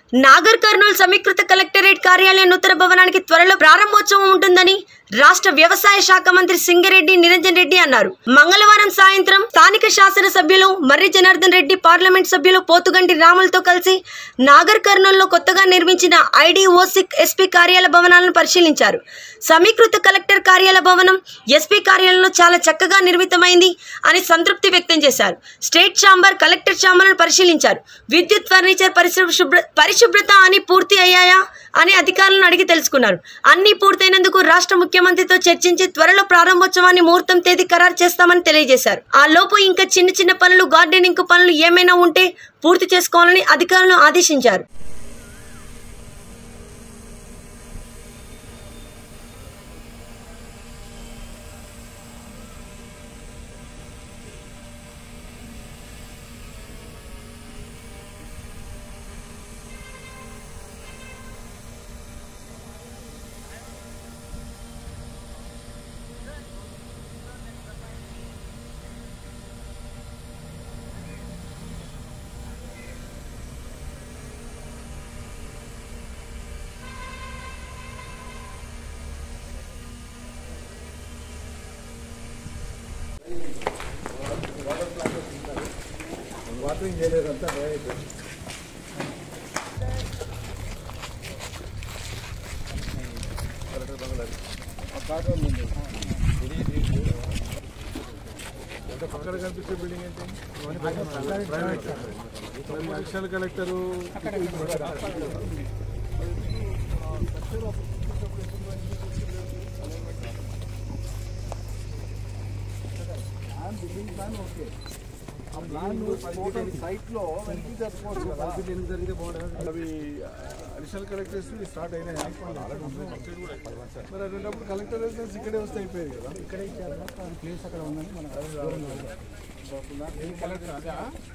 నాగర్ కర్నూలు సమీకృత కలెక్టరేట్ కార్యాలయ నూతన భవనానికి త్వరలో ప్రారంభోత్సవం ఉంటుందని రాష్ట్ర వ్యవసాయ శాఖ మంత్రి సింగరెడ్డి నిరంజన్ రెడ్డి అన్నారు మంగళవారం సాయంత్రం స్థానిక శాసన సభ్యులు మర్రి జనార్దన్ రెడ్డి పార్లమెంట్ సభ్యులు పోతుగంటి రాములతో కలిసి నాగర్ కర్నూలులో కొత్తగా నిర్మించిన ఐడిఓసిక్ ఎస్పీ కార్యాలయ భవనాలను పరిశీలించారు సమీకృత కలెక్టర్ కార్యాలయ భవనం ఎస్పీ కార్యాలయంలో చాలా చక్కగా నిర్మితమైంది అని సంతృప్తి వ్యక్తం చేశారు స్టేట్ ఛాంబర్ కలెక్టర్ ఛాంబర్ను పరిశీలించారు విద్యుత్ ఫర్నిచర్ పరిశుభ్ర శుభ్ర పరిశుభ్రత అని పూర్తి అయ్యాయా అని అధికారులను అడిగి తెలుసుకున్నారు అన్ని పూర్తయినందుకు రాష్ట్ర ముఖ్యమంత్రితో చర్చించి త్వరలో ప్రారంభోత్సవాన్ని ముహూర్తం తేదీ ఖరారు చేస్తామని తెలియజేశారు ఆ లోపు ఇంకా చిన్న చిన్న పనులు గార్డెనింగ్ పనులు ఏమైనా ఉంటే పూర్తి చేసుకోవాలని అధికారులను ఆదేశించారు వాటరింగ్ చేయలేదంతా డ్రై అయిపోయింది ఆ కాటన్ ఉంది ఎంత పక్కన కనిపించే బిల్డింగ్ ఏంటి private additional collector building plan okay ఆ ప్లాన్ సైట్ లో వెనక్కి జరుపుకోవచ్చు కదా అవి అడిషనల్ కలెక్టర్స్ స్టార్ట్ అయినాయి మరి అటువంటిప్పుడు కలెక్టర్ రెసిడెన్స్ ఇక్కడే వస్తే అయిపోయేది కదా ఇక్కడే ఇచ్చారు ప్లేస్ అక్కడ ఉందని మనం కలెక్టర్ అదా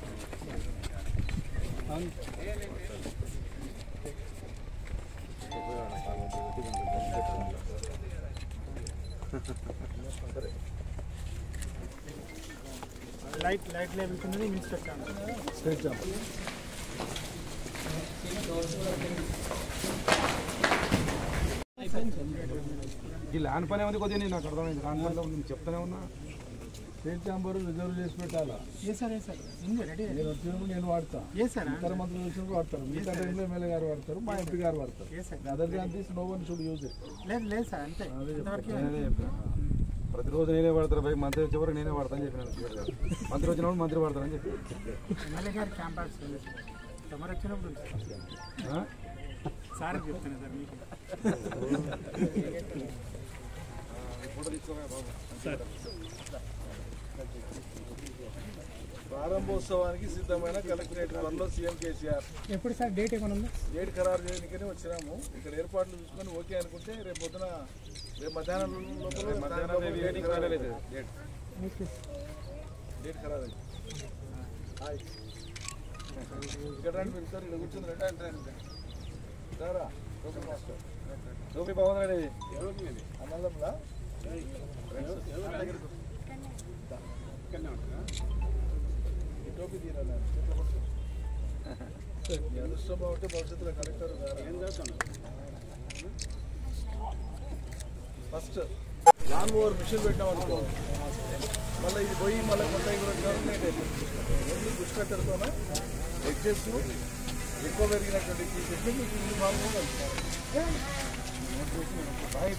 లైట్ లైట్ లేబుల్ కింద ఇన్స్పెక్టర్ స్టేట్ జాబ్ ఈ ల్యాండ్ పని ఉంది కొద్దిగా నాకు అర్థమైంది ల్యాండ్ పనిలో నేను చెప్తానే ఉన్నా స్టేట్ ఛాంబర్ రిజర్వ్ చేసి పెట్టాలా ఏ సార్ ఏ సార్ ఉంది రెడీ నేను వచ్చినప్పుడు నేను వాడతా ఏ సార్ ఇతర మంత్రులు వచ్చినప్పుడు వాడతారు మిగతా టైంలో ఎమ్మెల్యే గారు వాడతారు మా ఎంపీ గారు వాడతారు ఏ sir other than this no one should use it లేదు లేదు సార్ అంతే ఇంతవరకు నేనే చెప్పాను ప్రతిరోజు నేనే వాడతాను భయ్ మంత్రి వచ్చే వరకు నేనే వాడతాను చెప్పినాను క్లియర్ గా. మంత్రి వచ్చినప్పుడు మంత్రి వాడతానని చెప్పి ఎమ్మెల్యే గారి క్యాంపస్ తమరు వచ్చినప్పుడు ఉంది సార్. ఆ? సార్ చెప్తాను సార్ మీకు ప్రారంభోత్సవానికి సిద్ధమైన కలెక్టరేట్ పనిలో సీఎం కేసీఆర్ ఎప్పుడు సార్ డేట్ ఏమైనా ఉందా డేట్ ఖరారు చేయడానికనే వచ్చినాము ఇక్కడ ఏర్పాట్లు చూసుకొని ఓకే అనుకుంటే రేపు పొద్దున రేపు మధ్యాహ్నం లోపల మధ్యాహ్నం డేట్ ఖరారు అవుతుంది. డేట్ ఓకే డేట్ ఖరారు అయింది. హాయ్ ఇక్కడ రండి మీరు సార్ ఇక్కడ కూర్చుంది రండి అంటే రండి సారా ఓకే మాస్టర్ టోపీ బాగుందండి అన్నదమ్ములా ఈ టోపీ తీరా నాన్న. చేతిలో పట్టుకో. నీ అదృష్టం బాగుంటే భవిష్యత్తులో కలెక్టర్ ఏం చేస్తాను ఫస్ట్ లాన్ ఓవర్ మిషన్ పెట్టాం అనుకో మళ్ళీ ఇది పోయి మళ్ళీ కొత్త గవర్నమెంట్ ఓన్లీ బుష్ కట్టర్తోనే ఎడ్జెస్ ఎక్కువ పెరిగినటువంటి పీసెస్ మీకు ఇది మామూలుగా